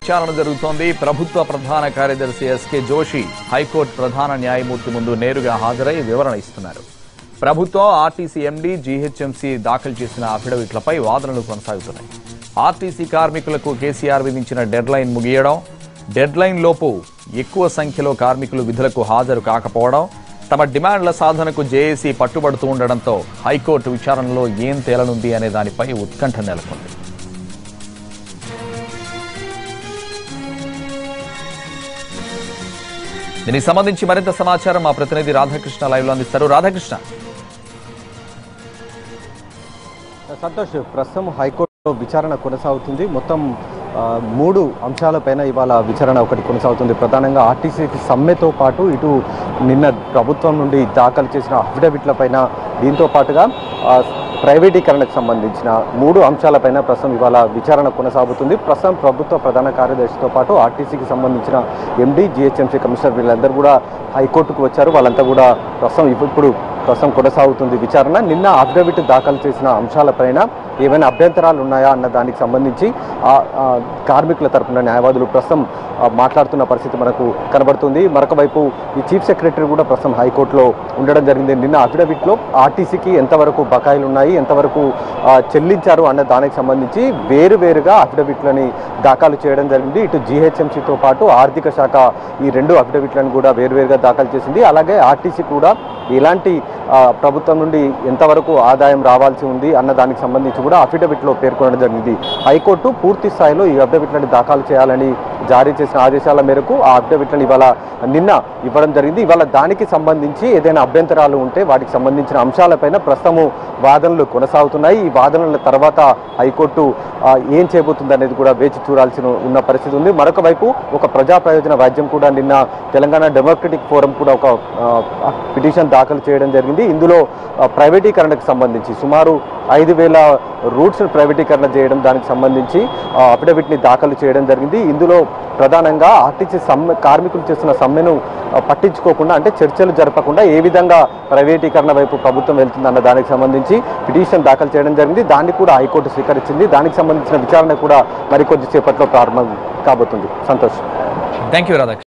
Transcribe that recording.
విచారణ జరుగుతోంది ప్రభుత్వ ప్రధాన కార్యదర్శి ఎస్కే జోషి హైకోర్టు ప్రధాన న్యాయమూర్తి ముందు నేరుగా హాజరై వివరణ ఇస్తున్నారు ప్రభుత్వం ఆర్టీసీ ఎండీ జీహెచ్ఎంసీ దాఖలు చేసిన అఫిడవిట్లపై వాదనలు కొనసాగుతున్నాయి ఆర్టీసీ కార్మికులకు కేసీఆర్ విధించిన డెడ్ లైన్ ముగియడం డెడ్ లైన్ లోపు ఎక్కువ సంఖ్యలో కార్మికులు విధులకు హాజరు కాకపోవడం తమ డిమాండ్ల సాధనకు జేఏసీ పట్టుబడుతూ ఉండడంతో హైకోర్టు విచారణలో ఏం తేలనుంది అనే దానిపై ఉత్కంఠ నెలకొంది దీనికి సంబంధించి మరింత సమాచారం మా ప్రతినిధి రాధాకృష్ణ లైవ్ లో అందిస్తారు రాధాకృష్ణ సంతోష్ ప్రస్తుతం హైకోర్టులో విచారణ కొనసాగుతుంది మొత్తం ఆ, మూడు అంశాలపైన ఇవాళ విచారణ ఒకటి కొనసాగుతుంది ప్రధానంగా ఆర్టీసీకి సమ్మెతో పాటు ఇటు నిన్న ప్రభుత్వం నుండి దాఖలు చేసిన అఫిడవిట్లపైన దీంతో పాటుగా ఆ, ప్రైవేటీకరణకు సంబంధించిన మూడు అంశాలపైన ప్రస్తుతం ఇవాళ విచారణ కొనసాగుతుంది ప్రస్తుతం ప్రభుత్వ ప్రధాన కార్యదర్శితో పాటు ఆర్టీసీకి సంబంధించిన ఎండీ జిహెచ్ఎంసీ కమిషనర్ వీళ్ళందరూ కూడా హైకోర్టుకు వచ్చారు వాళ్ళంతా కూడా ప్రస్తుతం ఇప్పుడు ప్రస్తుతం కొనసాగుతుంది విచారణ నిన్న అఫిడవిట్ దాఖలు చేసిన అంశాలపైన ఏమైనా అభ్యంతరాలు ఉన్నాయా అన్న దానికి సంబంధించి ఆ, ఆ, కార్మికుల తరపున న్యాయవాదులు ప్రస్తుతం ఆ, మాట్లాడుతున్న పరిస్థితి మనకు కనబడుతుంది మరొక వైపు ఈ చీఫ్ సెక్రటరీ కూడా ప్రస్తుతం హైకోర్టులో ఉండడం జరిగింది నిన్న అఫిడవిట్లో ఆర్టీసీకి ఎంతవరకు బకాయిలు ఉన్నాయి ఎంతవరకు ఆ, చెల్లించారు అన్న దానికి సంబంధించి వేరువేరుగా అఫిడవిట్లని దాఖలు చేయడం జరిగింది ఇటు జీహెచ్ఎంసీతో పాటు ఆర్థిక శాఖ ఈ రెండు అఫిడవిట్లను కూడా వేరువేరుగా దాఖలు చేసింది అలాగే ఆర్టీసీ కూడా ఎలాంటి ఆ, ప్రభుత్వం నుండి ఎంతవరకు ఆదాయం రావాల్సి ఉంది అన్న దానికి సంబంధించి కూడా అఫిడవిట్లో పేర్కొనడం జరిగింది హైకోర్టు పూర్తి స్థాయిలో ఈ అఫిడవిట్లను దాఖలు చేయాలని జారీ చేసిన ఆదేశాల మేరకు ఆ అఫిడవిట్లను ఇవాళ నిన్న ఇవ్వడం జరిగింది ఇవాళ దానికి సంబంధించి ఏదైనా అభ్యంతరాలు ఉంటే వాటికి సంబంధించిన అంశాలపైన ప్రస్తుతము వాదనలు కొనసాగుతున్నాయి ఈ వాదనల తర్వాత హైకోర్టు ఆ, ఏం చేయబోతుంది అనేది కూడా వేచి చూడాల్సిన ఉన్న పరిస్థితి ఉంది మరొక వైపు ఒక ప్రజా ప్రయోజన వాద్యం కూడా నిన్న తెలంగాణ డెమోక్రటిక్ ఫోరం కూడా ఒక ఆ, పిటిషన్ దాఖలు చేయడం జరిగింది ఇందులో ఆ, ప్రైవేటీకరణకు సంబంధించి సుమారు ఐదు వేల రూట్స్ ప్రైవేటీకరణ చేయడం దానికి సంబంధించి ఆ, అఫిడవిట్ని దాఖలు చేయడం జరిగింది ఇందులో ప్రధానంగా ఆర్టీసీ సమ్మె కార్మికులు చేస్తున్న సమ్మెను ఆ, పట్టించుకోకుండా అంటే చర్చలు జరపకుండా ఏ విధంగా ప్రైవేటీకరణ వైపు ప్రభుత్వం వెళ్తుంది అన్న దానికి సంబంధించి పిటిషన్ దాఖలు చేయడం జరిగింది దాన్ని కూడా హైకోర్టు స్వీకరించింది దానికి సంబంధించిన విచారణ కూడా మరికొద్ది సేపట్లో ప్రారంభం కాబోతుంది సంతోష్ థ్యాంక్ యూ రాధాకృష్ణ